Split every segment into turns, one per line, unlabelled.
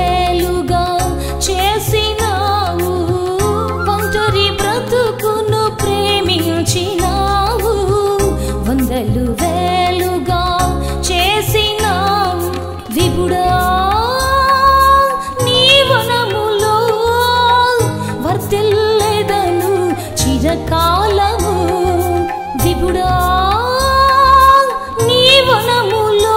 వేలుగా చేసినావు ఒంటరి బ్రతుకును ప్రేమించినావు వందలు వేలుగా చేసినావు విగుడా నీ వనములో వర్తిల్లెదను చిరకాలము విగుడా నీ వనములో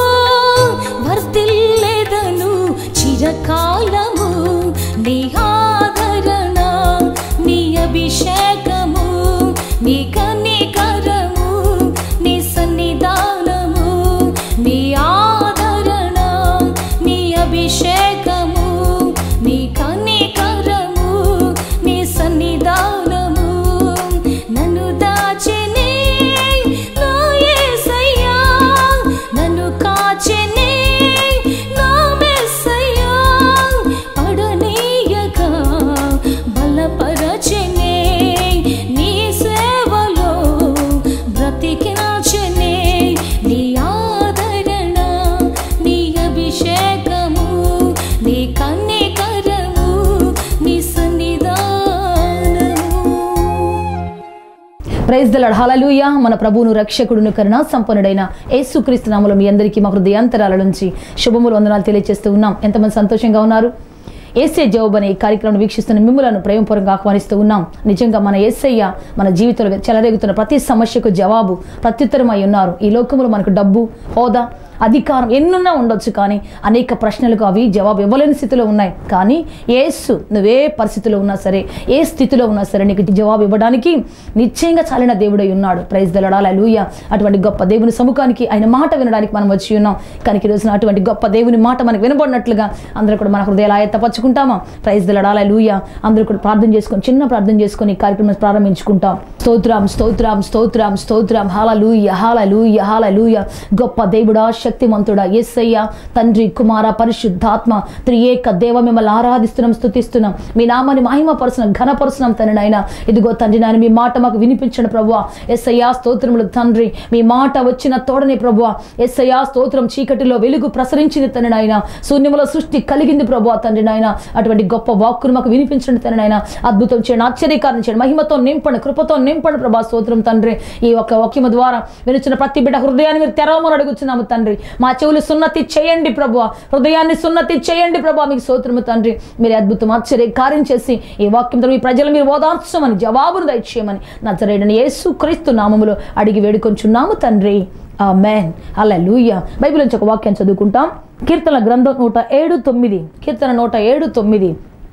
వర్తిల్లెదను చిరకాలము నీ ఆదరణ నీ అభిషేకము నీ కనికరము నీ సన్నిధానము నీ ఆదరణ నీ అభిషేకము నీ కనికరము నీ సన్నిధానము నన్ను దాచెనే నా యేసయ్యా నన్ను కాచెనే నా మెస్సయ్యా పడనీయక బలపరచెనే నీ సేవలో బ్రతికినాచెనే నీ ఆదరణ నీ అభిషేకము నీ కన్నికరము నీ సన్నిధానము
ప్రైజ్ దలాడ్ హలలుయ మన ప్రభువును రక్షకుడును కరుణ సంపన్నుడైన యేసుక్రీస్తు నామములో మీ అందరికీ మా హృదయాంతరాల నుంచి శుభములు వందనాలు తెలియజేస్తూ ఉన్నాం ఎంతమంది సంతోషంగా ఉన్నారు ఏసే జవాబు అనే ఈ కార్యక్రమం వీక్షిస్తున్న మిమ్మలను ప్రేమపూర్వకంగా ఆహ్వానిస్తూ ఉన్నాం నిజంగా మన ఏసయ్య మన జీవితంలో చెలరేగుతున్న ప్రతి సమస్యకు జవాబు ప్రత్యుత్తరమై ఉన్నారు ఈ లోకంలో మనకు డబ్బు హోదా అధికారం ఎన్నున్నా ఉండొచ్చు కానీ అనేక ప్రశ్నలకు అవి జవాబు ఇవ్వలేని స్థితిలో ఉన్నాయి కానీ ఏసు నువ్వే పరిస్థితిలో ఉన్నా సరే ఏ స్థితిలో ఉన్నా సరే నీకు జవాబు ఇవ్వడానికి నిశ్చయంగా చాలిన దేవుడై ఉన్నాడు ప్రైజ్ దలడాల లూయ అటువంటి గొప్ప దేవుని సముఖానికి ఆయన మాట వినడానికి మనం వచ్చి ఉన్నాం కానీ ఈ రోజున అటువంటి గొప్ప దేవుని మాట మనకు వినబడినట్లుగా అందరూ కూడా మన హృదయాలు ఆయత్తపరచుకుంటామా ప్రైజ్ దలడాల లూయ అందరూ కూడా ప్రార్థన చేసుకొని చిన్న ప్రార్థన చేసుకొని ఈ కార్యక్రమం ప్రారంభించుకుంటాం స్తోత్రం స్తోత్రం స్తోత్రం స్తోత్రం హాలూయ హాలూయ హాలూయ గొప్ప దేవుడా శక్తిమంతుడా యేసయ్య తండ్రి కుమార పరిశుద్ధాత్మ త్రియేక దేవ మిమ్మల్ని ఆరాధిస్తున్నాం స్తుతిస్తున్నాం మీ నామాన్ని మహిమపరుస్తున్నాం ఘనపరుస్తున్నాం తండ్రి నాయన ఇదిగో తండ్రి నాయన మీ మాట మాకు వినిపించండి ప్రభువ ఎస్ఐయా స్తోత్రములు తండ్రి మీ మాట వచ్చిన తోడని ప్రభువ ఎస్ఐయా స్తోత్రం చీకటిలో వెలుగు ప్రసరించింది తండ్రి నాయన శూన్యములో సృష్టి కలిగింది ప్రభువ తండ్రి నాయన అటువంటి గొప్ప వాక్కును మాకు వినిపించండి తండ్రి నాయన అద్భుతం చేయండి ఆశ్చర్యకారం చేయండి మహిమతో నింపండి కృపతో నింపండి ప్రభా స్తోత్రం తండ్రి ఈ ఒక్క వాక్యము ద్వారా వినిచిన ప్రతి బిడ్డ హృదయాన్ని మీరు తెరవమని అడుగుతున్నాము తండ్రి మా చెవులు సున్నతి చేయండి ప్రభు హృదయాన్ని సున్నతి చేయండి ప్రభు మీకు స్తోత్రము తండ్రి మీరు అద్భుతం ఆశ్చర్య కార్యం చేసి ఈ వాక్యం ద్వారా మీ ప్రజలు మీరు ఓదార్చమని జవాబును దయచేయమని నచ్చరేడని యేసు క్రీస్తు నామములో అడిగి వేడుకొంచున్నాము తండ్రి ఆ మ్యాన్ అలా లూయ బైబిల్ నుంచి ఒక వాక్యం చదువుకుంటాం కీర్తన గ్రంథం నూట ఏడు తొమ్మిది కీర్తన నూట ఏడు తొమ్మిది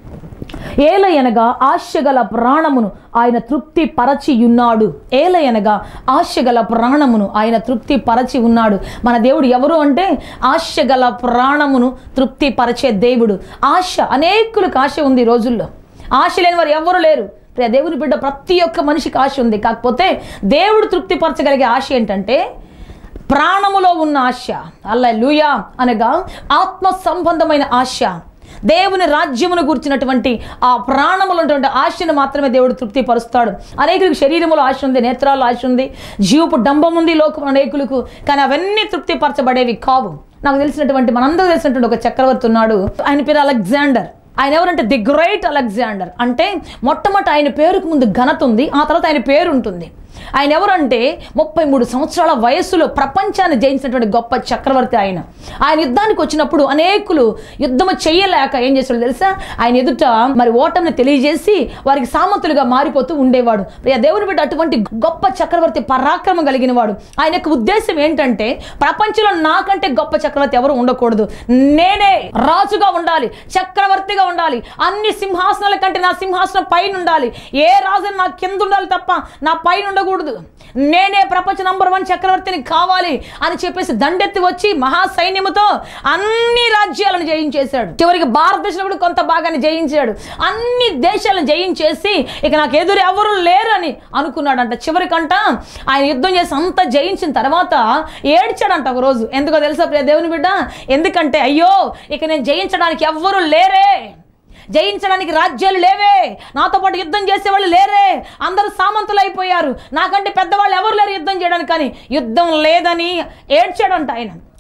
ఏలయనగా ఆశగల ప్రాణమును ఆయన తృప్తి పరచి ఉన్నాడు ఏలయనగా ఆశగల ప్రాణమును ఆయన తృప్తి పరచి ఉన్నాడు మన దేవుడు ఎవరు అంటే ఆశగల ప్రాణమును తృప్తి పరచే దేవుడు ఆశ అనేకులకు ఆశ ఉంది ఈ రోజుల్లో ఆశ లేని వారు ఎవరు లేరు ప్రియ దేవుని బిడ్డ ప్రతి ఒక్క మనిషికి ఆశ ఉంది కాకపోతే దేవుడు తృప్తి పరచగలిగే ఆశ ఏంటంటే ప్రాణములో ఉన్న ఆశ అల్ల లూయా అనగా ఆత్మ సంబంధమైన ఆశ దేవుని రాజ్యమును గుర్చినటువంటి ఆ ప్రాణములు ఉన్నటువంటి ఆశను మాత్రమే దేవుడు తృప్తి పరుస్తాడు అనేకులకు శరీరములో ఆశ ఉంది నేత్రాల్లో ఆశ ఉంది జీవపు డంబం ఉంది లోకం అనేకులకు కానీ అవన్నీ తృప్తి పరచబడేవి కావు నాకు తెలిసినటువంటి మనందరూ తెలిసినటువంటి ఒక చక్రవర్తి ఉన్నాడు ఆయన పేరు అలెగ్జాండర్ ఆయన ఎవరంటే ది గ్రేట్ అలెగ్జాండర్ అంటే మొట్టమొదటి ఆయన పేరుకు ముందు ఘనత ఉంది ఆ తర్వాత ఆయన పేరు ఉంటుంది ఆయన ఎవరంటే ముప్పై మూడు సంవత్సరాల వయస్సులో ప్రపంచాన్ని జయించినటువంటి గొప్ప చక్రవర్తి ఆయన ఆయన యుద్ధానికి వచ్చినప్పుడు అనేకులు యుద్ధము చేయలేక ఏం చేశాడు తెలుసా ఆయన ఎదుట మరి ఓటమిని తెలియజేసి వారికి సామంతులుగా మారిపోతూ ఉండేవాడు ప్రియ దేవుని బిడ్డ అటువంటి గొప్ప చక్రవర్తి పరాక్రమం కలిగిన వాడు ఆయన యొక్క ఉద్దేశం ఏంటంటే ప్రపంచంలో నాకంటే గొప్ప చక్రవర్తి ఎవరు ఉండకూడదు నేనే రాజుగా ఉండాలి చక్రవర్తిగా ఉండాలి అన్ని సింహాసనాల కంటే నా సింహాసనం పైన ఉండాలి ఏ రాజు నా కింద ఉండాలి తప్ప నా పైన ఉండకూడదు నేనే ప్రపంచ నంబర్ వన్ చక్రవర్తిని కావాలి అని చెప్పేసి దండెత్తి వచ్చి మహా సైన్యముతో అన్ని రాజ్యాలను జయించేశాడు చివరికి భారతదేశంలో కూడా కొంత భాగాన్ని జయించాడు అన్ని దేశాలను జయించేసి ఇక నాకు ఎదురు ఎవరు లేరని అనుకున్నాడంట చివరికంట ఆయన యుద్ధం చేసి అంతా జయించిన తర్వాత ఏడ్చాడంట ఒక రోజు ఎందుకో తెలుసా ప్రియ దేవుని బిడ్డ ఎందుకంటే అయ్యో ఇక నేను జయించడానికి ఎవ్వరు లేరే జయించడానికి రాజ్యాలు లేవే నాతో పాటు యుద్ధం చేసేవాళ్ళు లేరే అందరూ సామంతులు అయిపోయారు నాకంటే పెద్దవాళ్ళు ఎవరు లేరు యుద్ధం చేయడానికి కానీ యుద్ధం లేదని ఏడ్చాడంట ఆయన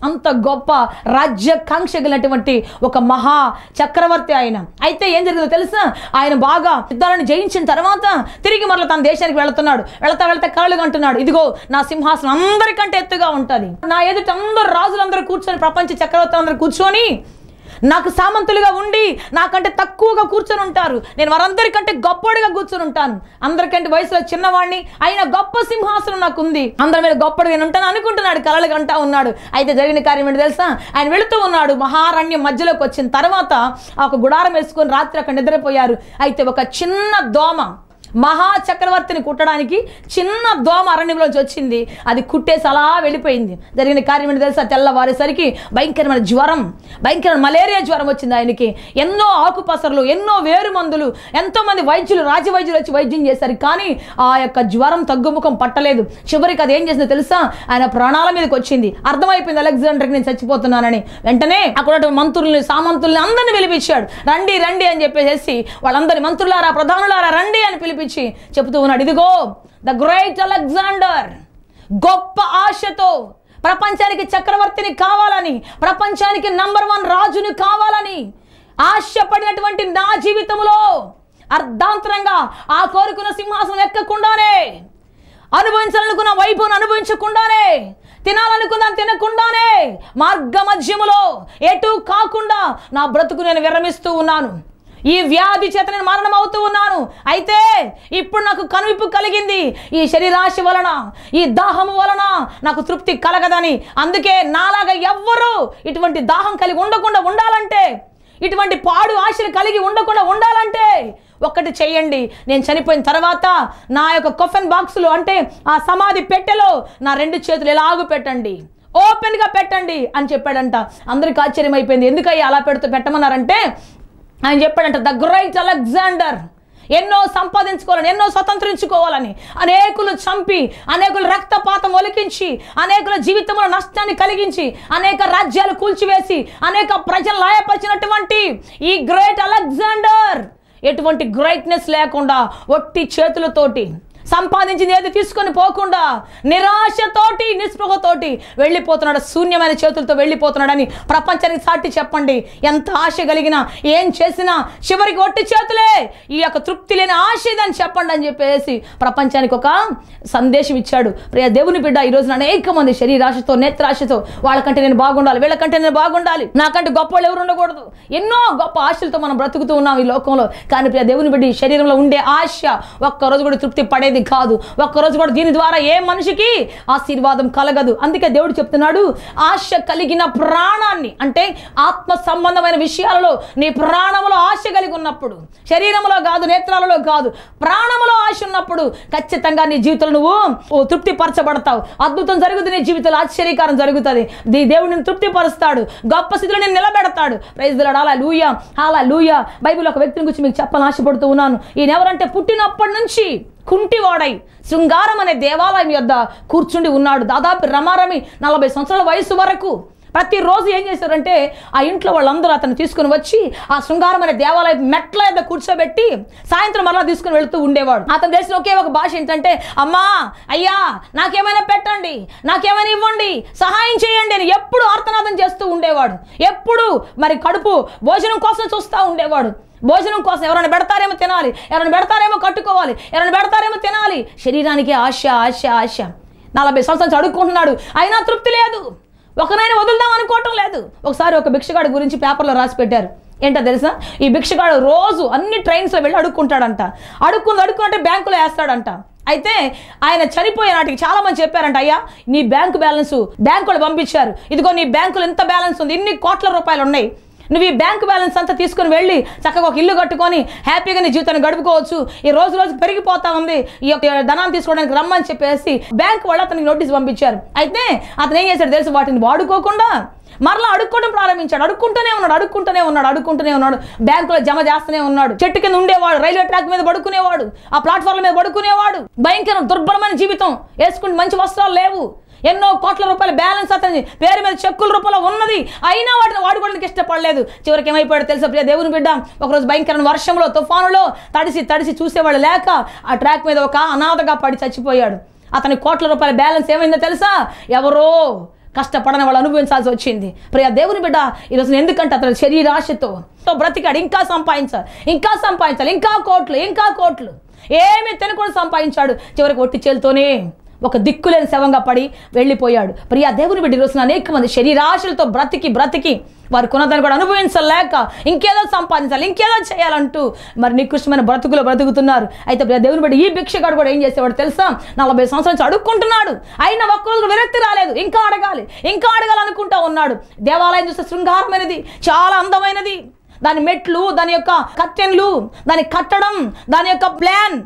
అంత గొప్ప రాజ్యాకాంక్ష కలిగినటువంటి ఒక మహా చక్రవర్తి ఆయన అయితే ఏం జరిగిందో తెలుసా ఆయన బాగా యుద్ధాలను జయించిన తర్వాత తిరిగి మరలా తన దేశానికి వెళుతున్నాడు వెళతా వెళతా కలలు అంటున్నాడు ఇదిగో నా సింహాసనం అందరికంటే ఎత్తుగా ఉంటుంది నా ఎదుట అందరు రాజులందరూ కూర్చొని ప్రపంచ చక్రవర్తులు అందరూ కూర్చొని నాకు సామంతులుగా ఉండి నాకంటే తక్కువగా కూర్చొని ఉంటారు నేను వారందరికంటే గొప్పడిగా కూర్చొని ఉంటాను అందరికంటే వయసులో చిన్నవాడిని అయినా గొప్ప సింహాసనం నాకు ఉంది అందరి మీద గొప్పడిగా నేను ఉంటాను అనుకుంటున్నాడు కలలుగా అంటా ఉన్నాడు అయితే జరిగిన కార్యం ఏంటి తెలుసా ఆయన వెళుతూ ఉన్నాడు మహారణ్యం మధ్యలోకి వచ్చిన తర్వాత ఆ ఒక గుడారం వేసుకొని రాత్రి అక్కడ నిద్రపోయారు అయితే ఒక చిన్న దోమ మహా చక్రవర్తిని కుట్టడానికి చిన్న దోమ అరణ్యంలోంచి వచ్చింది అది కుట్టేసి అలా వెళ్ళిపోయింది జరిగిన కార్యం ఏంటి తెలుసా తెల్లవారేసరికి భయంకరమైన జ్వరం భయంకరమైన మలేరియా జ్వరం వచ్చింది ఆయనకి ఎన్నో ఆకుపసర్లు ఎన్నో వేరు మందులు ఎంతో మంది వైద్యులు రాజవైద్యులు వచ్చి వైద్యం చేశారు కానీ ఆ యొక్క జ్వరం తగ్గుముఖం పట్టలేదు చివరికి అది ఏం చేసిందో తెలుసా ఆయన ప్రాణాల మీదకి వచ్చింది అర్థమైపోయింది అలెగ్జాండర్కి నేను చచ్చిపోతున్నానని వెంటనే అక్కడ ఉన్నటువంటి మంత్రుల్ని సామంతుల్ని అందరిని పిలిపించాడు రండి రండి అని చెప్పేసి వాళ్ళందరి మంత్రులారా ప్రధానులారా రండి అని పిలిపించి చెబుతూ ఉన్నాడు ఇదిగో ద గ్రేట్ అలెగ్జాండర్ గొప్ప ఆశతో ప్రపంచానికి చక్రవర్తిని కావాలని ప్రపంచానికి నంబర్ వన్ రాజుని కావాలని ఆశపడినటువంటి నా జీవితంలో అర్ధాంతరంగా ఆ కోరుకున్న సింహాసనం ఎక్కకుండానే అనుభవించాలనుకున్న వైభవం అనుభవించకుండానే తినాలనుకున్నాను తినకుండానే మార్గ మధ్యములో ఎటు కాకుండా నా బ్రతుకు నేను విరమిస్తూ ఉన్నాను ఈ వ్యాధి చేత నేను మరణం అవుతూ ఉన్నాను అయితే ఇప్పుడు నాకు కనువిప్పు కలిగింది ఈ శరీరాశి వలన ఈ దాహము వలన నాకు తృప్తి కలగదని అందుకే నాలాగా ఎవ్వరూ ఇటువంటి దాహం కలిగి ఉండకుండా ఉండాలంటే ఇటువంటి పాడు ఆశలు కలిగి ఉండకుండా ఉండాలంటే ఒక్కటి చెయ్యండి నేను చనిపోయిన తర్వాత నా యొక్క కొఫెన్ బాక్సులో అంటే ఆ సమాధి పెట్టెలో నా రెండు చేతులు ఎలాగూ పెట్టండి ఓపెన్గా పెట్టండి అని చెప్పాడంట అందరికి ఆశ్చర్యం అయిపోయింది ఎందుకయ్యా అలా పెడుతూ పెట్టమన్నారంటే ఆయన చెప్పాడంట ద గ్రైట్ అలెగ్జాండర్ ఎన్నో సంపాదించుకోవాలని ఎన్నో స్వతంత్రించుకోవాలని అనేకులు చంపి అనేకులు రక్తపాతం ఒలికించి అనేకుల జీవితంలో నష్టాన్ని కలిగించి అనేక రాజ్యాలు కూల్చివేసి అనేక ప్రజలు లాయపరిచినటువంటి ఈ గ్రేట్ అలెగ్జాండర్ ఎటువంటి గ్రైట్నెస్ లేకుండా ఒట్టి చేతులతోటి సంపాదించింది ఏది తీసుకొని పోకుండా నిరాశతోటి నిస్పృహతోటి వెళ్ళిపోతున్నాడు శూన్యమైన చేతులతో వెళ్ళిపోతున్నాడని ప్రపంచానికి సాటి చెప్పండి ఎంత ఆశ కలిగినా ఏం చేసినా చివరికి ఒట్టి చేతులే ఈ యొక్క తృప్తి లేని ఆశ ఇదని చెప్పండి అని చెప్పేసి ప్రపంచానికి ఒక సందేశం ఇచ్చాడు ప్రియ దేవుని బిడ్డ ఈ రోజున అనేక మంది శరీరాశతో నేత్రాశతో వాళ్ళకంటే నేను బాగుండాలి వీళ్ళకంటే నేను బాగుండాలి నాకంటే గొప్ప వాళ్ళు ఎవరు ఉండకూడదు ఎన్నో గొప్ప ఆశలతో మనం బ్రతుకుతూ ఉన్నాం ఈ లోకంలో కానీ ప్రియ దేవుని బిడ్డ ఈ శరీరంలో ఉండే ఆశ ఒక్కరోజు కూడా తృప్తి పడేది కాదు ఒక్కరోజు కూడా దీని ద్వారా ఏ మనిషికి ఆశీర్వాదం కలగదు అందుకే దేవుడు చెప్తున్నాడు ఆశ కలిగిన ప్రాణాన్ని అంటే ఆత్మ సంబంధమైన విషయాలలో నీ ప్రాణములో ఆశ కలిగి ఉన్నప్పుడు శరీరంలో కాదు నేత్రాలలో కాదు ప్రాణములో ఆశ ఉన్నప్పుడు ఖచ్చితంగా నీ జీవితంలో నువ్వు ఓ తృప్తిపరచబడతావు అద్భుతం జరుగుతుంది నీ జీవితంలో ఆశ్చర్యకారం జరుగుతుంది నీ దేవుడు నిన్ను తృప్తిపరుస్తాడు గొప్ప స్థితిలో నేను నిలబెడతాడు ప్రైజ్ అలా లూయ అలా లూయ బైబిల్ ఒక వ్యక్తిని గురించి మీకు చెప్పాలని ఆశపడుతూ ఉన్నాను ఈయన ఎవరంటే పుట్టినప్పటి నుంచి కుంటివాడై శృంగారం అనే దేవాలయం యొద్ద కూర్చుండి ఉన్నాడు దాదాపు రమారమి నలభై సంవత్సరాల వయసు వరకు ప్రతిరోజు ఏం చేశారంటే ఆ ఇంట్లో వాళ్ళందరూ అతను తీసుకుని వచ్చి ఆ శృంగారం అనే దేవాలయం మెట్ల మీద కూర్చోబెట్టి సాయంత్రం మరలా తీసుకుని వెళుతూ ఉండేవాడు అతను తెలిసిన ఒకే ఒక భాష ఏంటంటే అమ్మా అయ్యా నాకేమైనా పెట్టండి నాకేమైనా ఇవ్వండి సహాయం చేయండి అని ఎప్పుడు ఆర్తనాదం చేస్తూ ఉండేవాడు ఎప్పుడు మరి కడుపు భోజనం కోసం చూస్తూ ఉండేవాడు భోజనం కోసం ఎవరైనా పెడతారేమో తినాలి ఎవరైనా పెడతారేమో కట్టుకోవాలి ఎవరైనా పెడతారేమో తినాలి శరీరానికి ఆశ ఆశ ఆశ నలభై సంవత్సరాలు నుంచి అడుక్కుంటున్నాడు అయినా తృప్తి లేదు ఒకనైనా వదులుదాం అనుకోవటం లేదు ఒకసారి ఒక భిక్షగాడి గురించి పేపర్లో రాసి పెట్టారు ఏంటో తెలుసా ఈ భిక్షగాడు రోజు అన్ని ట్రైన్స్లో వెళ్ళి అడుక్కుంటాడంట అడుక్కుని అడుక్కుంటే బ్యాంకులో వేస్తాడంట అయితే ఆయన చనిపోయే నాటికి చాలా మంది చెప్పారంట అయ్యా నీ బ్యాంకు బ్యాలెన్స్ బ్యాంకులు పంపించారు ఇదిగో నీ బ్యాంకులో ఎంత బ్యాలెన్స్ ఉంది ఇన్ని కోట్ల రూపాయలు ఉన్నాయి నువ్వు ఈ బ్యాంక్ బ్యాలెన్స్ అంతా తీసుకుని వెళ్ళి చక్కగా ఒక ఇల్లు కట్టుకొని హ్యాపీగా నీ జీవితాన్ని గడుపుకోవచ్చు ఈ రోజు రోజు పెరిగిపోతా ఉంది ఈ యొక్క ధనాన్ని తీసుకోవడానికి రమ్మని చెప్పేసి బ్యాంక్ వాళ్ళు అతనికి నోటీస్ పంపించారు అయితే అతను ఏం చేశాడు తెలుసు వాటిని వాడుకోకుండా మరలా అడుక్కోవడం ప్రారంభించాడు అడుక్కుంటూనే ఉన్నాడు అడుక్కుంటూనే ఉన్నాడు అడుక్కుంటూనే ఉన్నాడు బ్యాంకులో జమ చేస్తూనే ఉన్నాడు చెట్టు కింద ఉండేవాడు రైల్వే ట్రాక్ మీద పడుకునేవాడు ఆ ప్లాట్ఫామ్ మీద పడుకునేవాడు భయంకర దుర్భరమైన జీవితం వేసుకుంటే మంచి వస్త్రాలు లేవు ఎన్నో కోట్ల రూపాయల బ్యాలెన్స్ అతని పేరు మీద చెక్కుల రూపంలో ఉన్నది అయినా వాటిని వాడుకోవడానికి ఇష్టపడలేదు చివరికి ఏమైపోయాడు తెలుసా ప్రియ దేవుని బిడ్డ ఒకరోజు భయంకరమైన వర్షంలో తుఫానులో తడిసి తడిసి చూసేవాడు లేక ఆ ట్రాక్ మీద ఒక అనాథగా పడి చచ్చిపోయాడు అతని కోట్ల రూపాయల బ్యాలెన్స్ ఏమైందో తెలుసా ఎవరో కష్టపడని వాళ్ళు అనుభవించాల్సి వచ్చింది ప్రియ దేవుని బిడ్డ ఈరోజు ఎందుకంటే అతను శరీరాశతో తో బ్రతికాడు ఇంకా సంపాదించాలి ఇంకా సంపాదించాలి ఇంకా కోట్లు ఇంకా కోట్లు ఏమి తినకుండా సంపాదించాడు చివరికి ఒట్టి చేలుతోనే ఒక దిక్కులేని శవంగా పడి వెళ్ళిపోయాడు ప్రియా దేవుని బిడ్డ రోజున అనేక మంది శరీరాశలతో బ్రతికి బ్రతికి వారు కొన్నదాన్ని కూడా అనుభవించలేక ఇంకేదో సంపాదించాలి ఇంకేదో చేయాలంటూ మరి నికృష్టమైన బ్రతుకులో బ్రతుకుతున్నారు అయితే ప్రియ దేవుని బిడ్డ ఈ భిక్షగాడు కూడా ఏం చేసేవాడు తెలుసా నలభై సంవత్సరాల నుంచి అడుక్కుంటున్నాడు అయినా ఒక్కరోజు విరక్తి రాలేదు ఇంకా అడగాలి ఇంకా అడగాలనుకుంటా ఉన్నాడు దేవాలయం చూస్తే శృంగారమైనది చాలా అందమైనది దాని మెట్లు దాని యొక్క కట్టెన్లు దాని కట్టడం దాని యొక్క ప్లాన్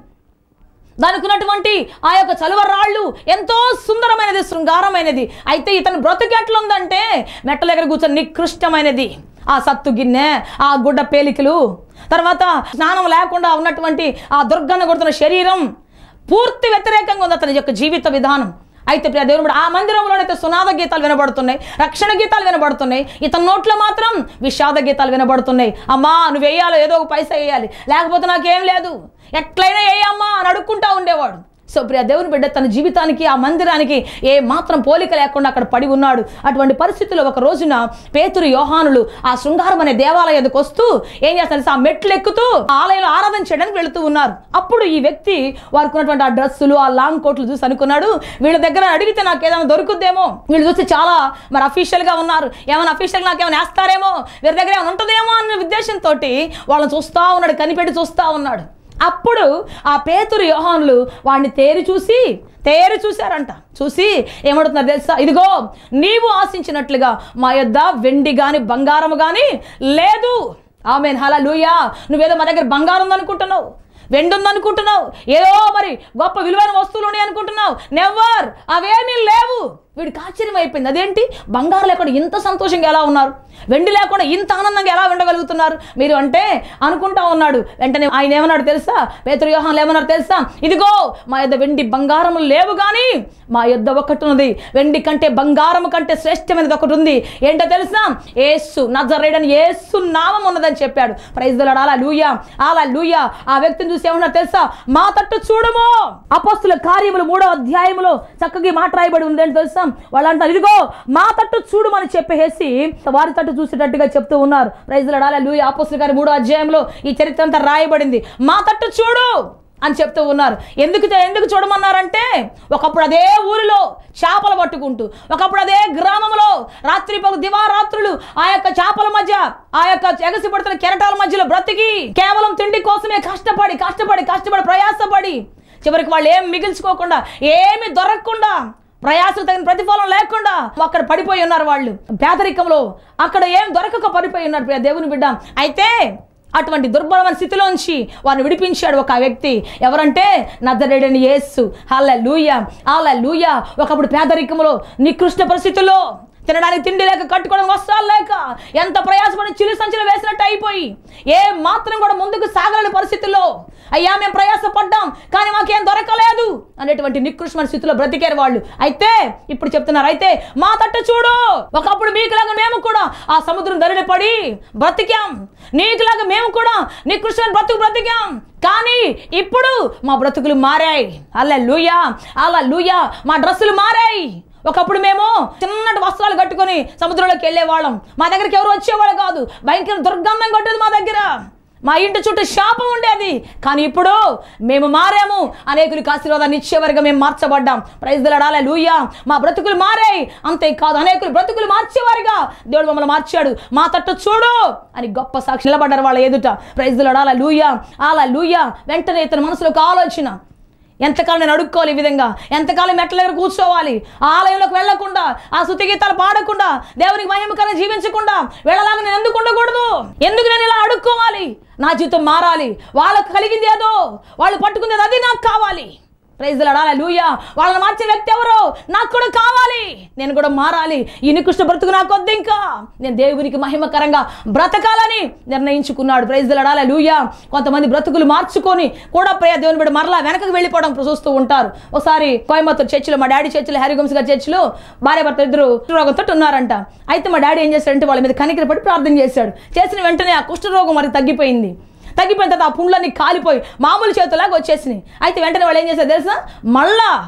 దానికి ఉన్నటువంటి ఆ యొక్క చలువ రాళ్ళు ఎంతో సుందరమైనది శృంగారమైనది అయితే ఇతని బ్రతుకు ఎట్లుందంటే మెట్ల దగ్గర కూర్చొని నికృష్టమైనది ఆ సత్తు గిన్నె ఆ గుడ్డ పేలికలు తర్వాత స్నానం లేకుండా ఉన్నటువంటి ఆ దుర్గన్న కొడుతున్న శరీరం పూర్తి వ్యతిరేకంగా ఉంది అతని యొక్క జీవిత విధానం అయితే ప్రియ దేవుని బిడ్డ, ఆ మందిరంలోనైతే సునాద గీతాలు వినబడుతున్నాయి రక్షణ గీతాలు వినబడుతున్నాయి ఇతని నోట్లో మాత్రం విషాద గీతాలు వినబడుతున్నాయి అమ్మా నువ్వు వేయాలి ఏదో ఒక పైసా వేయాలి లేకపోతే నాకేం లేదు ఎట్లయినా వేయమ్మా అని అడుక్కుంటా ఉండేవాడు సో ప్రియ దేవుని బిడ్డ తన జీవితానికి ఆ మందిరానికి ఏ మాత్రం పోలిక లేకుండా అక్కడ పడి ఉన్నాడు అటువంటి పరిస్థితుల్లో ఒక రోజున పేతురు యోహానులు ఆ శృంగారం అనే దేవాలయం ఎదుకు వస్తూ ఏం చేస్తారు ఆ మెట్లు ఎక్కుతూ ఆ ఆలయంలో ఆరాధన చేయడానికి వెళుతూ ఉన్నారు అప్పుడు ఈ వ్యక్తి వారికి ఉన్నటువంటి ఆ డ్రెస్సులు ఆ లాంగ్ కోట్లు చూసి అనుకున్నాడు వీళ్ళ దగ్గర అడిగితే నాకు ఏదైనా దొరుకుద్దేమో వీళ్ళు చూస్తే చాలా మరి అఫీషియల్ గా ఉన్నారు ఏమైనా అఫీషియల్ నాకు ఏమైనా వేస్తారేమో వీరి దగ్గర ఏమైనా ఉంటుందేమో అన్న ఉద్దేశంతో వాళ్ళని చూస్తా ఉన్నాడు కనిపెట్టి చూస్తా ఉన్నాడు అప్పుడు ఆ పేతురు యోహానులు వాడిని తేరి చూసి తేరి చూశారంట చూసి ఏమడుతున్నారు తెలుసా ఇదిగో నీవు ఆశించినట్లుగా మా యొద్ద వెండి గాని బంగారము గాని లేదు ఆమె హలా లూయా నువ్వేదో మా దగ్గర బంగారం ఉందనుకుంటున్నావు వెండి ఉందనుకుంటున్నావు ఏదో మరి గొప్ప విలువైన వస్తువులు ఉన్నాయి అనుకుంటున్నావు నెవర్ అవేమీ లేవు వీడికి ఆశ్చర్యం అయిపోయింది అదేంటి బంగారం లేకుండా ఇంత సంతోషంగా ఎలా ఉన్నారు వెండి లేకుండా ఇంత ఆనందంగా ఎలా ఉండగలుగుతున్నారు మీరు అంటే అనుకుంటా ఉన్నాడు వెంటనే ఆయన ఏమన్నాడు తెలుసా పేతురు యోహాన్లు ఏమన్నారు తెలుసా ఇదిగో మా యొద్ద వెండి బంగారము లేవు కానీ మా యొద్ద ఒకటి ఉన్నది వెండి కంటే బంగారం కంటే శ్రేష్టమైనది ఒకటి ఉంది ఏంటో తెలుసా ఏసు నజరేడని ఏసు నామం ఉన్నదని చెప్పాడు ప్రైజ్ అలా లూయా అలా లూయా ఆ వ్యక్తిని చూసి ఏమన్నారు తెలుసా మా తట్టు చూడము అపస్తుల కార్యములు మూడో అధ్యాయములో చక్కగా ఈ మాట రాయబడి ఉందని తెలుసా వాళ్ళు అంటారు ఇదిగో మా తట్టు చూడమని చెప్పేసి వారి తట్టు చూసేటట్టుగా చెప్తూ ఉన్నారు ప్రైజ్ లడాల లూయా అపస్తుల గారి మూడో అధ్యాయంలో ఈ చరిత్ర అంతా రాయబడింది మా తట్టు చూడు అని చెప్తూ ఉన్నారు ఎందుకు ఎందుకు చూడమన్నారంటే ఒకప్పుడు అదే ఊరిలో చేపలు పట్టుకుంటూ ఒకప్పుడు అదే గ్రామంలో రాత్రి పగలు దివారాత్రులు ఆ యొక్క చేపల మధ్య ఆ యొక్క ఎగసి పడుతున్న కెరటాల మధ్యలో బ్రతికి కేవలం తిండి కోసమే కష్టపడి కష్టపడి కష్టపడి ప్రయాసపడి చివరికి వాళ్ళు ఏం మిగిల్చుకోకుండా ఏమి దొరకకుండా ప్రయాసం తగిన ప్రతిఫలం లేకుండా అక్కడ పడిపోయి ఉన్నారు వాళ్ళు పేదరికంలో అక్కడ ఏం దొరకక పడిపోయి ఉన్నారు ప్రియ దేవుని బిడ్డ అయితే అటువంటి దుర్బలమైన స్థితిలోంచి వారిని విడిపించాడు ఒక వ్యక్తి ఎవరంటే నజరేడని యేసు హాల లూయ హాల లూయ ఒకప్పుడు పేదరికంలో నికృష్ట పరిస్థితుల్లో తినడానికి తిండి లేక కట్టుకోవడానికి వస్త్రాలు లేక ఎంత ప్రయాసపడి చిలి సంచులు వేసినట్టు అయిపోయి ఏ మాత్రం కూడా ముందుకు సాగలేని పరిస్థితుల్లో అయ్యా మేము ప్రయాసపడ్డాం కానీ మాకేం దొరకలేదు అనేటువంటి నికృష్టమైన స్థితిలో బ్రతికారు వాళ్ళు అయితే ఇప్పుడు చెప్తున్నారు అయితే మా తట్టు చూడు ఒకప్పుడు మీకులాగా మేము కూడా ఆ సముద్రం దరిడి పడి బ్రతికాం నీకులాగా మేము కూడా నికృష్టమైన బ్రతుకు బ్రతికాం కానీ ఇప్పుడు మా బ్రతుకులు మారాయి అలా లూయా అలా లూయా మా డ్రెస్సులు మారాయి ఒకప్పుడు మేము చిన్నటి వస్త్రాలు కట్టుకొని సముద్రంలోకి వెళ్ళేవాళ్ళం మా దగ్గరికి ఎవరు వచ్చేవాళ్ళు కాదు భయంకర దుర్గంధం కొట్టేది మా దగ్గర మా ఇంటి చుట్టూ శాపం ఉండేది కానీ ఇప్పుడు మేము మారాము అనేకులకు ఆశీర్వాదాన్ని ఇచ్చేవారుగా మేము మార్చబడ్డాం ప్రైజ్ దలాడాలే లూయా మా బ్రతుకులు మారాయి అంతేకాదు అనేకులు బ్రతుకులు మార్చేవారుగా దేవుడు మమ్మల్ని మార్చాడు మా తట్టు చూడు అని గొప్ప సాక్షి నిలబడ్డారు వాళ్ళ ఎదుట ప్రైజ్ దలాడాల లూయా అలా లూయా వెంటనే ఇతని మనసులో ఒక ఆలోచన ఎంతకాలం నేను అడుక్కోవాలి ఈ విధంగా ఎంతకాలం మెట్ల దగ్గర కూర్చోవాలి ఆ ఆలయంలోకి వెళ్లకుండా ఆ శృతి గీతాలు పాడకుండా దేవునికి మహిమకరంగా జీవించకుండా వెళ్ళలాగా నేను ఎందుకు ఉండకూడదు ఎందుకు నేను ఇలా అడుక్కోవాలి నా జీవితం మారాలి వాళ్ళకు కలిగింది ఏదో వాళ్ళు పట్టుకుంది అది నాకు కావాలి ప్రైజ్ లడాలి లూయా వాళ్ళని మార్చే వ్యక్తి ఎవరు నాకు కూడా కావాలి నేను కూడా మారాలి ఈ నికృష్ట బ్రతుకు నాకు వద్దు ఇంకా నేను దేవునికి మహిమకరంగా బ్రతకాలని నిర్ణయించుకున్నాడు ప్రైజ్ లడాలి లూయా కొంతమంది బ్రతుకులు మార్చుకొని కూడా ప్రియ దేవుని బిడ్డ మరలా వెనకకు వెళ్ళిపోవడం చూస్తూ ఉంటారు ఒకసారి కోయంబత్తూరు చర్చిలో మా డాడీ చర్చిలో హరిగంశ్ గారి చర్చిలో భార్య భర్త ఇద్దరు రోగంతో ఉన్నారంట అయితే మా డాడీ ఏం చేశాడంటే వాళ్ళ మీద కనికరపడి ప్రార్థన చేశాడు చేసిన వెంటనే ఆ కుష్ఠరోగం మరి తగ్గిపోయింది తగ్గిపోయిన తర్వాత ఆ పుండ్లన్నీ కాలిపోయి మామూలు చేతులాగా వచ్చేసినాయి అయితే వెంటనే వాళ్ళు ఏం చేశారు తెలుసా మళ్ళా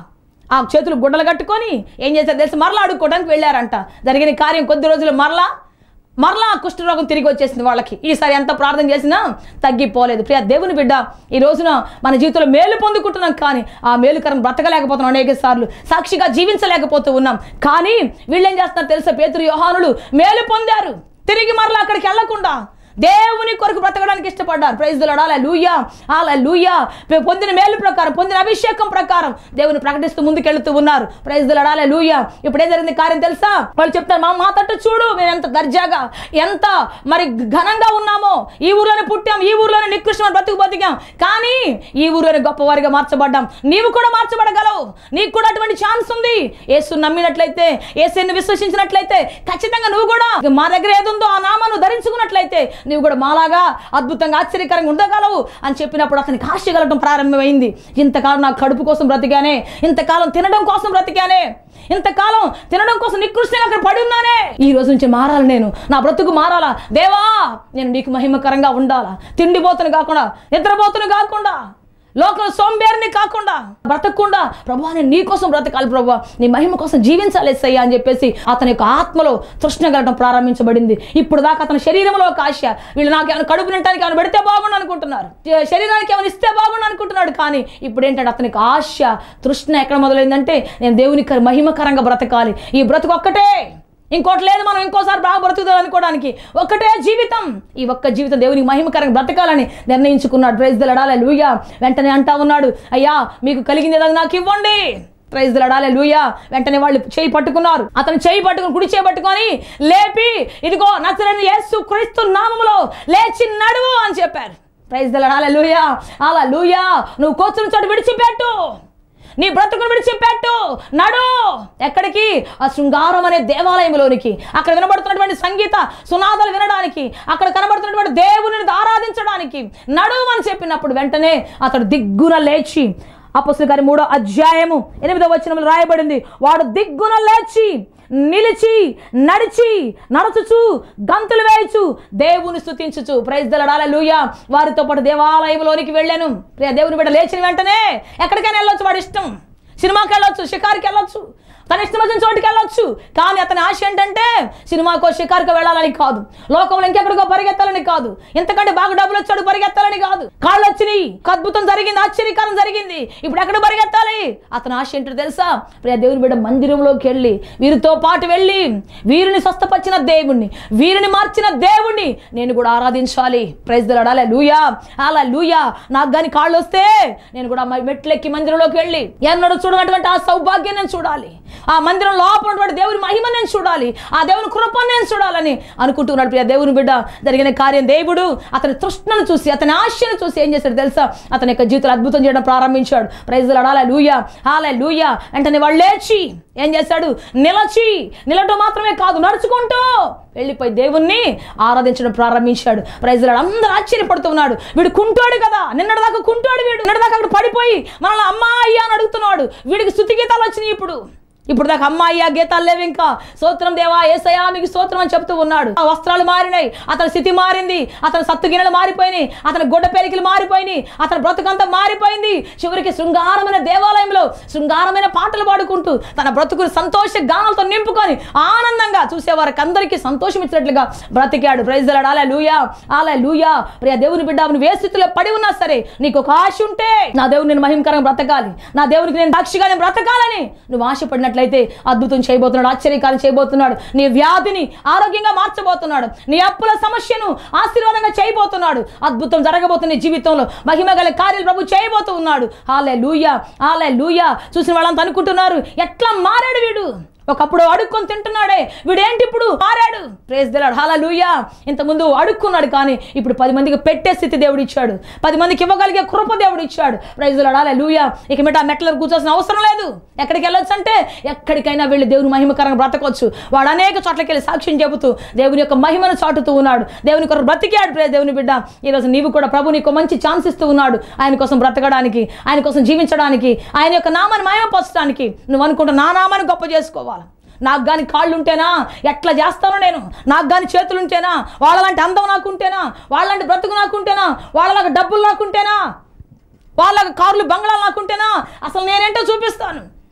ఆ చేతులు గుడ్డలు కట్టుకొని ఏం చేశారు తెలిసి మరలా అడుక్కోవడానికి వెళ్ళారంట జరిగిన కార్యం కొద్ది రోజులు మరలా మరలా ఆ కుష్ఠరోగం తిరిగి వచ్చేసింది వాళ్ళకి ఈసారి ఎంత ప్రార్థన చేసినా తగ్గిపోలేదు ప్రియ దేవుని బిడ్డ ఈ రోజున మన జీవితంలో మేలు పొందుకుంటున్నాం కానీ ఆ మేలుకరం బ్రతకలేకపోతున్నాం అనేక సార్లు సాక్షిగా జీవించలేకపోతూ ఉన్నాం కానీ వీళ్ళేం చేస్తున్నారు తెలుసా పేతురు యోహానులు మేలు పొందారు తిరిగి మరలా అక్కడికి వెళ్లకుండా దేవుని కొరకు బ్రతకడానికి ఇష్టపడ్డారు ప్రైజ్ అలా లూయా అలా లూయా పొందిన మేలు ప్రకారం పొందిన అభిషేకం ప్రకారం దేవుని ప్రకటిస్తూ ముందుకెళ్తూ ఉన్నారు ప్రైజ్ అలా లూయా ఇప్పుడు ఏం జరిగింది కార్యం తెలుసా వాళ్ళు చెప్తారు మా మా తట్టు చూడు మేము ఎంత దర్జాగా ఎంత మరి ఘనంగా ఉన్నామో ఈ ఊర్లోనే పుట్టాం ఈ ఊర్లోనే నికృష్టమైన బ్రతుకు బతికాం కానీ ఈ ఊర్లోనే గొప్పవారిగా మార్చబడ్డాం నీవు కూడా మార్చబడగలవు నీకు కూడా అటువంటి ఛాన్స్ ఉంది యేసు నమ్మినట్లయితే యేసుని విశ్వసించినట్లయితే ఖచ్చితంగా నువ్వు కూడా మా దగ్గర ఏదుందో ఆ నామాను ధరించుకున్నట్లయితే నువ్వు కూడా మాలాగా అద్భుతంగా ఆశ్చర్యకరంగా ఉండగలవు అని చెప్పినప్పుడు అతనికి ఆశ కలగడం ప్రారంభమైంది ఇంతకాలం నా కడుపు కోసం బ్రతికానే ఇంతకాలం తినడం కోసం బ్రతికానే ఇంతకాలం తినడం కోసం నికృష్టంగా అక్కడ పడి ఉన్నానే ఈ రోజు నుంచి మారాలి నేను నా బ్రతుకు మారాలా దేవా నేను నీకు మహిమకరంగా ఉండాలా తిండిపోతును కాకుండా నిద్రపోతును కాకుండా లోకం సోంబేరిని కాకుండా బ్రతకకుండా ప్రభా నేను నీ కోసం బ్రతకాలి ప్రభా నీ మహిమ కోసం జీవించాలి సయ్యా అని చెప్పేసి అతని యొక్క ఆత్మలో తృష్ణ కలగడం ప్రారంభించబడింది ఇప్పుడు దాకా అతని శరీరంలో ఒక ఆశ వీళ్ళు నాకు ఏమైనా కడుపు నింటానికి ఏమైనా పెడితే బాగుండు అనుకుంటున్నారు శ- శరీరానికి ఏమైనా ఇస్తే బాగుండు అనుకుంటున్నాడు కానీ ఇప్పుడు ఏంటంటే అతనికి ఆశ తృష్ణ ఎక్కడ మొదలైందంటే నేను దేవునికి మహిమకరంగా బ్రతకాలి ఈ బ్రతుకు ఒక్కటే ఇంకోటి లేదు మనం ఇంకోసారి బాగా బ్రతుకుతాం అనుకోవడానికి ఒక్కటే జీవితం ఈ ఒక్క జీవితం దేవునికి మహిమకరంగా బ్రతకాలని నిర్ణయించుకున్నాడు ప్రైజ్ దళడాలే లూయా వెంటనే అంటా ఉన్నాడు అయ్యా మీకు కలిగింది ఏదైనా నాకు ఇవ్వండి ప్రైజ్ దళడాలే లూయా వెంటనే వాళ్ళు చేయి పట్టుకున్నారు అతను చేయి పట్టుకుని కుడి చేయి పట్టుకొని లేపి ఇదిగో నచ్చలేని యేసు క్రీస్తు నామములో లేచి నడువు అని చెప్పారు ప్రైజ్ దళడాలే లూయా అలా లూయా నువ్వు కూర్చుని చోటు విడిచిపెట్టు నీ బ్రతుకును విడిచిపెట్టు నడు ఎక్కడికి ఆ శృంగారం అనే దేవాలయంలోనికి అక్కడ వినబడుతున్నటువంటి సంగీత సునాదాలు వినడానికి అక్కడ కనబడుతున్నటువంటి దేవుని ఆరాధించడానికి నడువు అని చెప్పినప్పుడు వెంటనే అతడు దిగ్గున లేచి అపస్తుల గారి మూడో అధ్యాయము ఎనిమిదో వచనంలో రాయబడింది వాడు దిగ్గున లేచి నిలిచి నడిచి నడుచుచు గంతులు వేయచు దేవుని స్తుతించుచు ప్రైజ్ దళడాల లూయా వారితో పాటు దేవాలయంలోనికి వెళ్ళాను ప్రియ దేవుని బిడ్డ లేచిన వెంటనే ఎక్కడికైనా వెళ్ళొచ్చు వాడి ఇష్టం సినిమాకి వెళ్ళొచ్చు షికార్కి వెళ్ళొచ్చు తన ఇష్టం వచ్చిన చోటుకి వెళ్ళొచ్చు కానీ అతని ఆశ ఏంటంటే సినిమాకో షికార్కో వెళ్ళాలని కాదు లోకంలో ఇంకెక్కడికో పరిగెత్తాలని కాదు ఎంతకంటే బాగా డబ్బులు వచ్చాడు పరిగెత్తాలని కాదు కాళ్ళు వచ్చినాయి ఒక అద్భుతం జరిగింది ఆశ్చర్యకరం జరిగింది ఇప్పుడు ఎక్కడ పరిగెత్తాలి అతని ఆశ ఏంటో తెలుసా ప్రియ దేవుని బిడ్డ మందిరంలోకి వెళ్ళి వీరితో పాటు వెళ్ళి వీరిని స్వస్థపరిచిన దేవుణ్ణి వీరిని మార్చిన దేవుణ్ణి నేను కూడా ఆరాధించాలి ప్రైజ్ దలాడాలి లూయా అలా లూయా నాకు కానీ కాళ్ళు వస్తే నేను కూడా మ- మెట్లెక్కి మందిరంలోకి వెళ్ళి ఎన్నడూ చూడనటువంటి ఆ సౌభాగ్యం నేను చూడాలి ఆ మందిరం లోపల ఉన్నటువంటి దేవుని మహిమ నేను చూడాలి ఆ దేవుని కృపను నేను చూడాలని అనుకుంటున్నాడు ప్రియ దేవుని బిడ్డ జరిగిన కార్యం దేవుడు అతని తృష్ణను చూసి అతని ఆశను చూసి ఏం చేశాడు తెలుసా అతని యొక్క జీవితంలో అద్భుతం చేయడం ప్రారంభించాడు ప్రైజులు అడాల లూయా హాలే లూయా వెంటనే వాళ్ళు లేచి ఏం చేశాడు నిలచి నిలటం మాత్రమే కాదు నడుచుకుంటూ వెళ్ళిపోయి దేవుణ్ణి ఆరాధించడం ప్రారంభించాడు ప్రైజులు అందరూ ఆశ్చర్యపడుతున్నాడు వీడు కుంటాడు కదా నిన్నటిదాకా కుంటాడు వీడు నిన్నటిదాకా అక్కడ పడిపోయి మనల్ని అమ్మా అయ్యా అని అడుగుతున్నాడు వీడికి స్థుతి గీతాలు వచ్చినాయి ఇప్పుడు ఇప్పుడు దాకా అమ్మాయి ఆ గీతాలు లేవు ఇంకా స్తోత్రం దేవా ఏసయా మీకు స్తోత్రం అని చెప్తూ ఉన్నాడు ఆ వస్త్రాలు మారినాయి అతని స్థితి మారింది అతని సత్తు గిన్నెలు మారిపోయినాయి అతని గొడ్డ పేలికలు మారిపోయినాయి అతని బ్రతుకంతా మారిపోయింది చివరికి శృంగారమైన దేవాలయంలో శృంగారమైన పాటలు పాడుకుంటూ తన బ్రతుకుని సంతోష గానాలతో నింపుకొని ఆనందంగా చూసేవారికి అందరికీ సంతోషం ఇచ్చినట్లుగా బ్రతికాడు ప్రైజ్ అలా లూయా అలా లూయా ప్రియ దేవుని బిడ్డ నువ్వు ఏ స్థితిలో పడి ఉన్నా సరే నీకు ఒక ఆశ ఉంటే నా దేవుని నేను మహిమకరంగా బ్రతకాలి నా దేవునికి నేను సాక్షిగా నేను బ్రతకాలని నువ్వు ఆశపడినట్లయితే అద్భుతం చేయబోతున్నాడు ఆశ్చర్యకారం చేయబోతున్నాడు నీ వ్యాధిని ఆరోగ్యంగా మార్చబోతున్నాడు నీ అప్పుల సమస్యను ఆశీర్వాదంగా చేయబోతున్నాడు అద్భుతం జరగబోతుంది నీ జీవితంలో మహిమ గల కార్యాలు ప్రభు చేయబోతూ ఉన్నాడు ఆలే లూయా ఆలే లూయా చూసిన వాళ్ళంతా అనుకుంటున్నారు ఎట్లా మారాడు వీడు ఒకప్పుడు అడుక్కొని తింటున్నాడే వీడేంటి ఇప్పుడు మారాడు ప్రేజ్ దిలాడు హాలా లూయా ఇంతకుముందు అడుక్కున్నాడు కానీ ఇప్పుడు పది మందికి పెట్టే స్థితి దేవుడు ఇచ్చాడు పది మందికి ఇవ్వగలిగే కృప దేవుడు ఇచ్చాడు ప్రైజ్ దిలాడు హాలా లూయా ఇక మిట ఆ మెట్ల కూర్చోవాల్సిన అవసరం లేదు ఎక్కడికి వెళ్ళొచ్చు అంటే ఎక్కడికైనా వెళ్ళి దేవుని మహిమకరంగా బ్రతకొచ్చు వాడు అనేక చోట్లకి వెళ్ళి సాక్ష్యం చెబుతూ దేవుని యొక్క మహిమను చాటుతూ ఉన్నాడు దేవుని కొరకు బ్రతికాడు ప్రే దేవుని బిడ్డ ఈరోజు నీవు కూడా ప్రభు నీకు మంచి ఛాన్స్ ఇస్తూ ఉన్నాడు ఆయన కోసం బ్రతకడానికి ఆయన కోసం జీవించడానికి ఆయన యొక్క నామాన్ని మహిమపరచడానికి నువ్వు అనుకుంటా నా నామాన్ని గొప్ప చేసుకోవాలి నాకు కానీ కాళ్ళు ఉంటేనా ఎట్లా చేస్తాను నేను నాకు కానీ చేతులు ఉంటేనా వాళ్ళలాంటి అందం నాకు ఉంటేనా వాళ్ళలాంటి బ్రతుకు నాకు ఉంటేనా వాళ్ళలాగా డబ్బులు నాకుంటేనా వాళ్ళకి కార్లు బంగ్లాలు నాకుంటేనా అసలు నేనేంటో చూపిస్తాను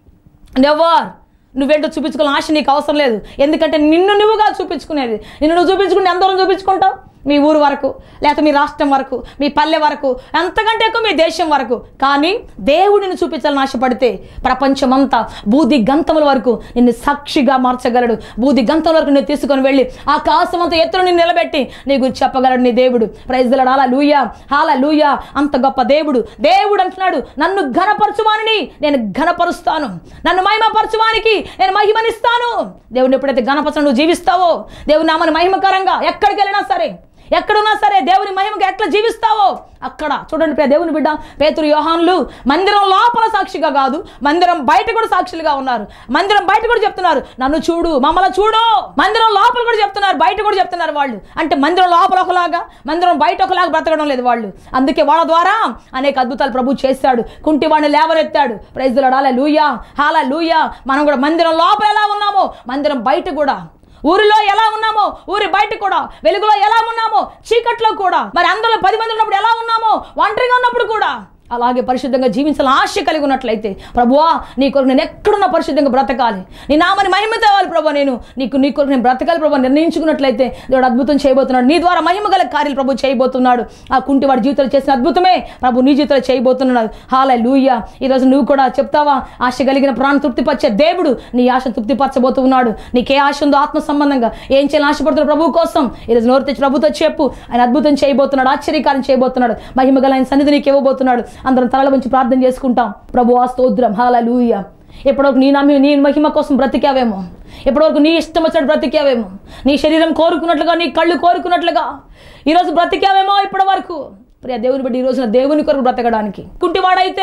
నెవర్ నువ్వేంటో చూపించుకోవాలని ఆశ నీకు అవసరం లేదు ఎందుకంటే నిన్ను నువ్వుగా చూపించుకునేది నిన్ను నువ్వు చూపించుకుంటే ఎంత దూరం చూపించుకుంటావు మీ ఊరు వరకు లేకపోతే మీ రాష్ట్రం వరకు మీ పల్లె వరకు అంతకంటే ఎక్కువ మీ దేశం వరకు కానీ దేవుడిని చూపించాలని ఆశపడితే ప్రపంచమంతా బూది గంతముల వరకు నిన్ను సాక్షిగా మార్చగలడు బూది గంతముల వరకు నేను తీసుకొని వెళ్ళి ఆకాశం అంత ఎత్తున నిన్ను నిలబెట్టి నీ గురించి చెప్పగలడు నీ దేవుడు ప్రైజ్లడు అలా లూయా హాల లూయా అంత గొప్ప దేవుడు దేవుడు అంటున్నాడు నన్ను ఘనపరచువానిని నేను ఘనపరుస్తాను నన్ను మహిమపరచువానికి నేను మహిమనిస్తాను దేవుడిని ఎప్పుడైతే ఘనపరచు నువ్వు జీవిస్తావో దేవుని నామని మహిమకరంగా ఎక్కడికి వెళ్ళినా సరే ఎక్కడున్నా సరే దేవుని మహిమకి ఎట్లా జీవిస్తావో అక్కడ చూడండి ప్రియ దేవుని బిడ్డ పేతురు యోహాన్లు మందిరం లోపల సాక్షిగా కాదు మందిరం బయట కూడా సాక్షులుగా ఉన్నారు మందిరం బయట కూడా చెప్తున్నారు నన్ను చూడు మమ్మల్ని చూడు మందిరం లోపల కూడా చెప్తున్నారు బయట కూడా చెప్తున్నారు వాళ్ళు అంటే మందిరం లోపల ఒకలాగా మందిరం బయట ఒకలాగా బ్రతకడం లేదు వాళ్ళు అందుకే వాళ్ళ ద్వారా అనేక అద్భుతాలు ప్రభు చేశాడు కుంటి వాడిని లేవనెత్తాడు ప్రైజ్లు హాల లూయా హాల లూయా మనం కూడా మందిరం లోపల ఎలా ఉన్నామో మందిరం బయట కూడా ఊరిలో ఎలా ఉన్నామో ఊరి బయట కూడా వెలుగులో ఎలా ఉన్నామో చీకట్లో కూడా మరి అందులో పది మంది ఉన్నప్పుడు ఎలా ఉన్నామో ఒంటరిగా ఉన్నప్పుడు కూడా అలాగే పరిశుద్ధంగా జీవించాలని ఆశ కలిగి ఉన్నట్లయితే ప్రభువా నీ కొరకు నేను ఎక్కడున్నా పరిశుద్ధంగా బ్రతకాలి నీ నామని మహిమ తేవాలి ప్రభు నేను నీకు నీ కొరకు నేను బ్రతకాలి ప్రభు నిర్ణయించుకున్నట్లయితే దేవుడు అద్భుతం చేయబోతున్నాడు నీ ద్వారా మహిమ గల కార్యాలు ప్రభు చేయబోతున్నాడు ఆ కుంటి వాడి జీవితంలో చేసిన అద్భుతమే ప్రభు నీ జీవితంలో చేయబోతున్నాడు హాల లూయ ఈరోజు నువ్వు కూడా చెప్తావా ఆశ కలిగిన ప్రాణ తృప్తిపరిచే దేవుడు నీ ఆశ తృప్తిపరచబోతున్నాడు నీకే ఆశ ఉందో ఆత్మ సంబంధంగా ఏం చేయాలని ఆశపడుతున్నాడు ప్రభు కోసం ఈరోజు నోరు తెచ్చి ప్రభుతో చెప్పు ఆయన అద్భుతం చేయబోతున్నాడు ఆశ్చర్యకారం చేయబోతున్నాడు మహిమ గల ఆయన సన్నిధి నీకు ఇవ్వబోతున్నాడు అందరం తలల నుంచి ప్రార్థన చేసుకుంటాం ప్రభు ఆ స్తోత్రం హాల లూయ ఎప్పటివరకు నీ నమ్మి నీ మహిమ కోసం బ్రతికావేమో ఎప్పటివరకు నీ ఇష్టం వచ్చినట్టు బ్రతికావేమో నీ శరీరం కోరుకున్నట్లుగా నీ కళ్ళు కోరుకున్నట్లుగా ఈరోజు బ్రతికావేమో ఇప్పటి వరకు ప్రియ దేవుని బట్టి ఈ రోజున దేవుని కొరకు బ్రతకడానికి కుంటివాడైతే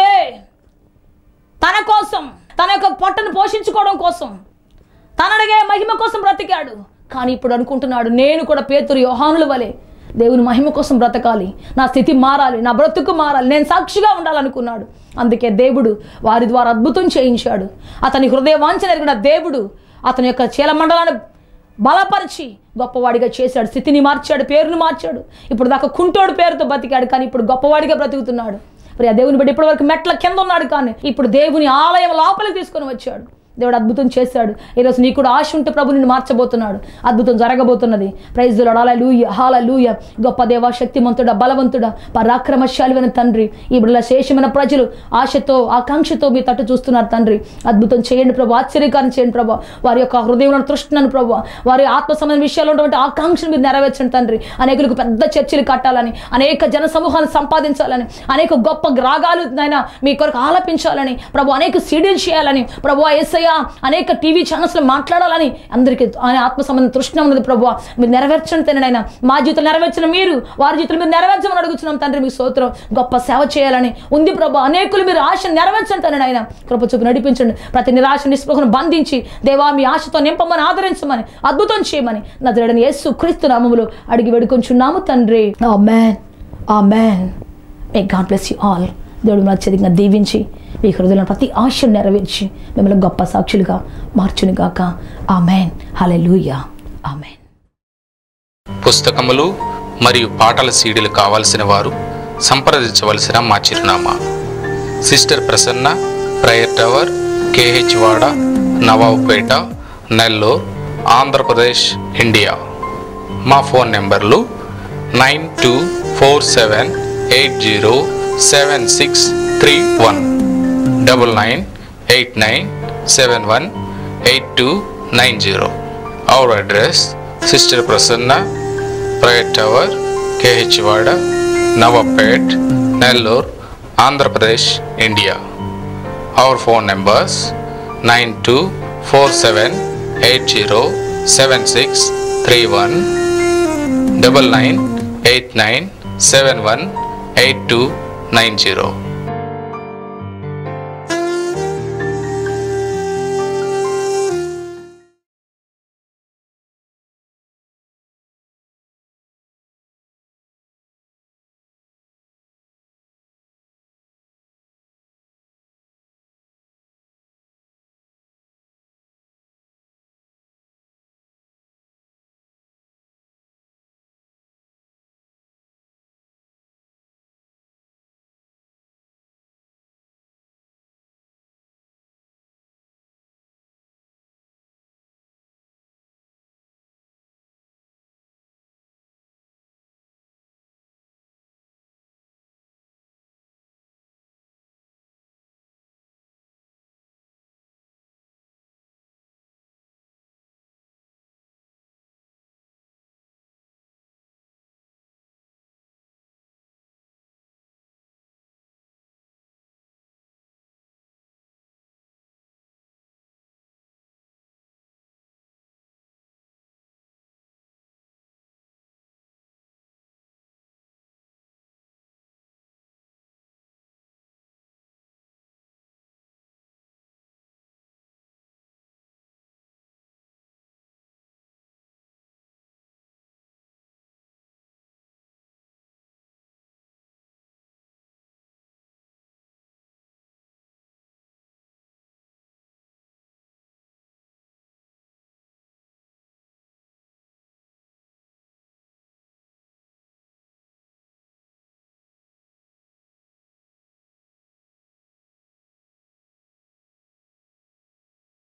తన కోసం తన యొక్క పొట్టను పోషించుకోవడం కోసం తనడిగే మహిమ కోసం బ్రతికాడు కానీ ఇప్పుడు అనుకుంటున్నాడు నేను కూడా పేతురు యోహానుల వలె దేవుని మహిమ కోసం బ్రతకాలి నా స్థితి మారాలి నా బ్రతుకు మారాలి నేను సాక్షిగా ఉండాలనుకున్నాడు అందుకే దేవుడు వారి ద్వారా అద్భుతం చేయించాడు అతని హృదయ వాంఛన ఎరిగిన దేవుడు అతని యొక్క చీలమండలాన్ని బలపరిచి గొప్పవాడిగా చేశాడు స్థితిని మార్చాడు పేరును మార్చాడు ఇప్పుడు దాకా కుంటోడు పేరుతో బతికాడు కానీ ఇప్పుడు గొప్పవాడిగా బ్రతుకుతున్నాడు మరి ఆ దేవుని బట్టి ఇప్పటివరకు మెట్ల కింద ఉన్నాడు కానీ ఇప్పుడు దేవుని ఆలయం లోపలికి తీసుకొని వచ్చాడు దేవుడు అద్భుతం చేశాడు ఈరోజు నీకు కూడా ఆశ ఉంటే ప్రభు నిన్ను మార్చబోతున్నాడు అద్భుతం జరగబోతున్నది ప్రైజ్ హాల లూయ హాల లూయ గొప్ప దేవ శక్తిమంతుడా బలవంతుడా పరాక్రమశాలివైన తండ్రి ఈ బిడ్డల శేషమైన ప్రజలు ఆశతో ఆకాంక్షతో మీ తట్టు చూస్తున్నారు తండ్రి అద్భుతం చేయండి ప్రభు ఆశ్చర్యకారం చేయండి ప్రభు వారి యొక్క హృదయంలో తృష్ణను ప్రభు వారి ఆత్మ సంబంధ విషయాల్లో ఉన్నటువంటి ఆకాంక్షను మీరు నెరవేర్చండి తండ్రి అనేకులకు పెద్ద చర్చలు కట్టాలని అనేక జన సమూహాన్ని సంపాదించాలని అనేక గొప్ప రాగాలు నాయన మీ కొరకు ఆలపించాలని ప్రభు అనేక సీడీలు చేయాలని ప్రభు ఎస్ఐ అనేక టీవీ ఛానల్స్లో మాట్లాడాలని అందరికీ ఆయన ఆత్మ సంబంధం తృష్ణ ఉన్నది ప్రభు మీరు నెరవేర్చండి తండ్రి ఆయన మా జీవితం నెరవేర్చిన మీరు వారి జీవితం మీరు నెరవేర్చమని అడుగుతున్నాం తండ్రి మీ స్తోత్రం గొప్ప సేవ చేయాలని ఉంది ప్రభు అనేకులు మీరు ఆశ నెరవేర్చండి తండ్రి ఆయన కృప చూపి నడిపించండి ప్రతి నిరాశ నిస్పృహను బంధించి దేవా మీ ఆశతో నింపమని ఆదరించమని అద్భుతం చేయమని నజరడని యేసు క్రీస్తు నామములో అడిగి వేడుకొంచున్నాము తండ్రి amen amen may God bless you all దేవుడు అత్యధికంగా దీవించి మీ హృదయంలో ప్రతి ఆశను నెరవేర్చి మిమ్మల్ని గొప్ప సాక్షులుగా మార్చునిగాక ఆ మ్యాన్ హలే లూయా ఆ మ్యాన్
పుస్తకములు మరియు పాటల సీడీలు కావాల్సిన వారు సంప్రదించవలసిన మా చిరునామా sister Prasanna prayer tower KH వాడ నవాబుపేట నెల్లూరు ఆంధ్రప్రదేశ్ ఇండియా మా ఫోన్ నెంబర్లు nine two four seven eight zero seven six three one double nine eight nine seven one eight two nine zero our address sister Prasanna private tower KH వాడ Navapet Nellore Andhra Pradesh India our phone numbers nine two four seven eight zero seven six three one double nine eight nine seven one eight two nine zero